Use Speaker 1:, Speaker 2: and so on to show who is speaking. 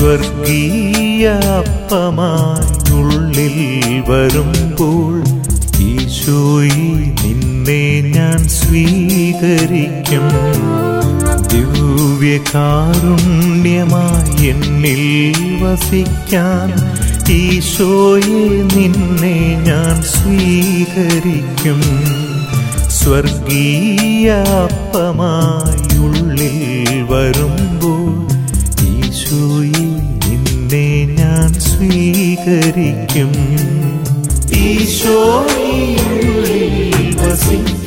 Speaker 1: സ്വർഗീയ അപ്പമായി ഉള്ളിൽ വരുമ്പോൾ ഈശോയി നിന്നെ ഞാൻ സ്വീകരിക്കും ദിവ്യകാരുണ്യമായി എന്നിൽ വസിക്കാൻ ഈശോയെ നിന്നെ ഞാൻ സ്വീകരിക്കും സ്വർഗീയ അപ്പമായി ഉള്ളിൽ വരുമ്പോൾ ഈശോയെ നിന്നെ ഞാൻ സ്വീകരിക്കും ഈശോയെ ഉള്ളിൽ വസിക്കും